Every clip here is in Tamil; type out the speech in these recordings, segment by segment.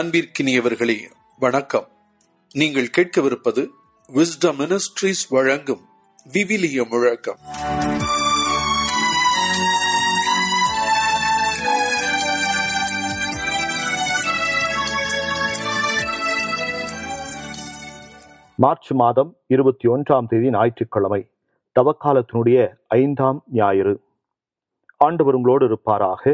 அன்பிற்கினியவர்களே வணக்கம் நீங்கள் கேட்கவிருப்பது விஸ்டம் மினிஸ்ட்ரீஸ் வழங்கும் விவிலிய முழக்கம் மார்ச் மாதம் இருபத்தி ஒன்றாம் தேதி ஞாயிற்றுக்கிழமை தவக்காலத்தினுடைய ஐந்தாம் ஞாயிறு ஆண்டவர் உங்களோடு இருப்பாராக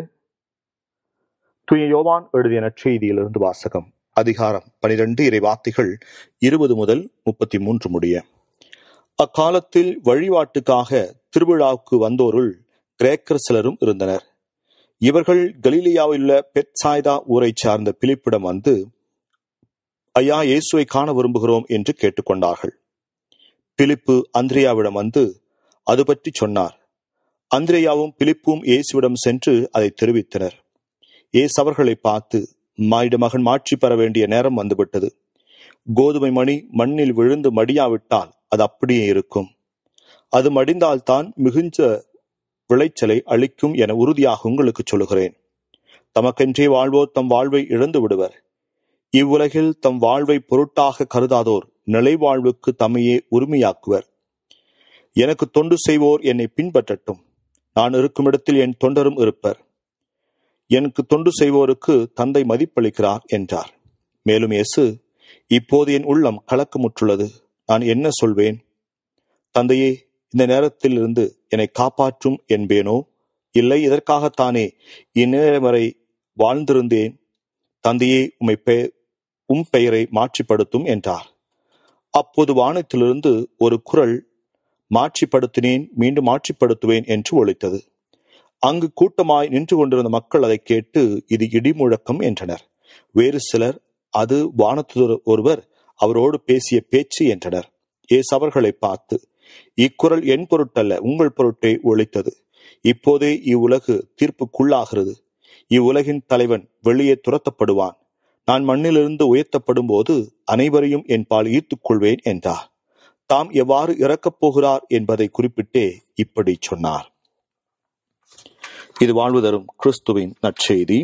தூய யோவான் எழுதிய நற்செய்தியிலிருந்து வாசகம் அதிகாரம் பனிரெண்டு இறை வார்த்தைகள் இருபது முதல் முப்பத்தி மூன்று முடிய அக்காலத்தில் வழிபாட்டுக்காக திருவிழாவுக்கு வந்தோருள் கிரேக்கர் சிலரும் இருந்தனர் இவர்கள் கலீலியாவில் உள்ள பெட்சாய்தா ஊரைச் சார்ந்த பிலிப்பிடம் வந்து ஐயா இயேசுவை காண விரும்புகிறோம் என்று கேட்டுக்கொண்டார்கள் பிலிப்பு அந்திரியாவிடம் வந்து அது பற்றி சொன்னார் அந்திரேயாவும் பிலிப்பும் இயேசுவிடம் சென்று அதை தெரிவித்தனர் இயேசு அவர்களை பார்த்து மாயிட மகன் மாட்சி பெற வேண்டிய நேரம் வந்துவிட்டது கோதுமை மணி மண்ணில் விழுந்து மடியாவிட்டால் அது அப்படியே இருக்கும் அது மடிந்தால்தான் மிகுந்த விளைச்சலை அளிக்கும் என உறுதியாக உங்களுக்கு சொல்லுகிறேன் தமக்கென்றே வாழ்வோர் தம் வாழ்வை இழந்து விடுவர் இவ்வுலகில் தம் வாழ்வை பொருட்டாக கருதாதோர் நிலை வாழ்வுக்கு தம்மையே உரிமையாக்குவர் எனக்கு தொண்டு செய்வோர் என்னை பின்பற்றட்டும் நான் இருக்கும் இடத்தில் என் தொண்டரும் இருப்பர் எனக்கு தொண்டு செய்வோருக்கு தந்தை மதிப்பளிக்கிறார் என்றார் மேலும் இயேசு இப்போது என் உள்ளம் கலக்கமுற்றுள்ளது நான் என்ன சொல்வேன் தந்தையே இந்த நேரத்தில் இருந்து என்னை காப்பாற்றும் என்பேனோ இல்லை இதற்காகத்தானே இந்நேரம் வரை வாழ்ந்திருந்தேன் தந்தையே உம்மை பெ உம் பெயரை மாற்றிப்படுத்தும் என்றார் அப்போது வானத்திலிருந்து ஒரு குரல் மாற்றிப்படுத்தினேன் மீண்டும் மாற்றிப்படுத்துவேன் என்று ஒழித்தது அங்கு கூட்டமாய் நின்று கொண்டிருந்த மக்கள் அதை கேட்டு இது இடிமுழக்கம் என்றனர் வேறு சிலர் அது வானத்து ஒருவர் அவரோடு பேசிய பேச்சு என்றனர் ஏசு அவர்களை பார்த்து இக்குரல் என் பொருட்டல்ல உங்கள் பொருட்டை ஒழித்தது இப்போதே இவ்வுலகு தீர்ப்புக்குள்ளாகிறது இவ்வுலகின் தலைவன் வெளியே துரத்தப்படுவான் நான் மண்ணிலிருந்து உயர்த்தப்படும் போது அனைவரையும் என் பால் ஈர்த்துக் கொள்வேன் என்றார் தாம் எவ்வாறு இறக்கப் போகிறார் என்பதை குறிப்பிட்டே இப்படி சொன்னார் இது வாழ்வு தரும் கிறிஸ்துவின் நற்செய்தி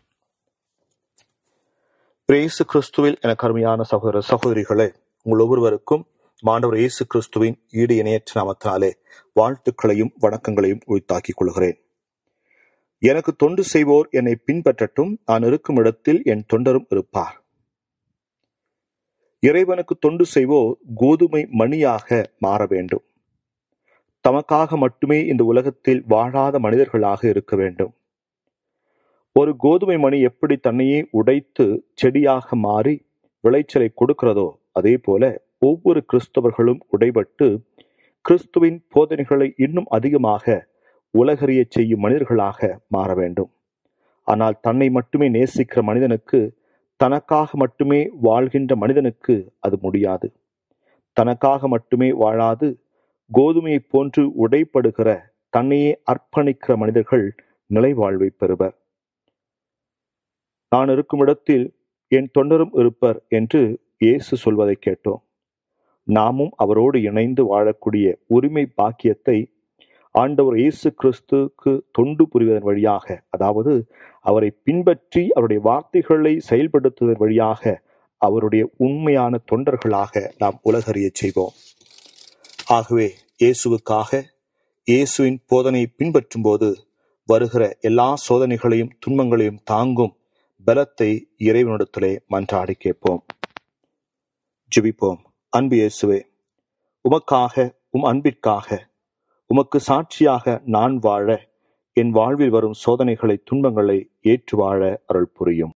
இயேசு கிறிஸ்துவில் என கருமையான சகோதர சகோதரிகளே உங்கள் ஒவ்வொருவருக்கும் மாண்டவர் இயேசு கிறிஸ்துவின் ஈடு இணையற்ற நாமத்தினாலே வாழ்த்துக்களையும் வணக்கங்களையும் உரித்தாக்கிக் கொள்கிறேன் எனக்கு தொண்டு செய்வோர் என்னை பின்பற்றட்டும் நான் இருக்கும் இடத்தில் என் தொண்டரும் இருப்பார் இறைவனுக்கு தொண்டு செய்வோர் கோதுமை மணியாக மாற வேண்டும் தமக்காக மட்டுமே இந்த உலகத்தில் வாழாத மனிதர்களாக இருக்க வேண்டும் ஒரு கோதுமை மணி எப்படி தன்னையே உடைத்து செடியாக மாறி விளைச்சலை கொடுக்கிறதோ அதே போல ஒவ்வொரு கிறிஸ்தவர்களும் உடைபட்டு கிறிஸ்துவின் போதனைகளை இன்னும் அதிகமாக உலகறிய செய்யும் மனிதர்களாக மாற வேண்டும் ஆனால் தன்னை மட்டுமே நேசிக்கிற மனிதனுக்கு தனக்காக மட்டுமே வாழ்கின்ற மனிதனுக்கு அது முடியாது தனக்காக மட்டுமே வாழாது கோதுமையை போன்று உடைப்படுகிற தன்னையே அர்ப்பணிக்கிற மனிதர்கள் நிலை வாழ்வை பெறுவர் நான் இருக்கும் இடத்தில் என் தொண்டரும் இருப்பர் என்று இயேசு சொல்வதை கேட்டோம் நாமும் அவரோடு இணைந்து வாழக்கூடிய உரிமை பாக்கியத்தை ஆண்டவர் இயேசு கிறிஸ்துக்கு தொண்டு புரிவதன் வழியாக அதாவது அவரை பின்பற்றி அவருடைய வார்த்தைகளை செயல்படுத்துவதன் வழியாக அவருடைய உண்மையான தொண்டர்களாக நாம் உலகறிய செய்வோம் ஆகவே இயேசுவுக்காக இயேசுவின் போதனை பின்பற்றும் போது வருகிற எல்லா சோதனைகளையும் துன்பங்களையும் தாங்கும் பலத்தை இறைவனிடத்திலே மன்றாடி கேட்போம் ஜிபிப்போம் அன்பு இயேசுவே உமக்காக உம் அன்பிற்காக உமக்கு சாட்சியாக நான் வாழ என் வாழ்வில் வரும் சோதனைகளை துன்பங்களை ஏற்று வாழ அருள் புரியும்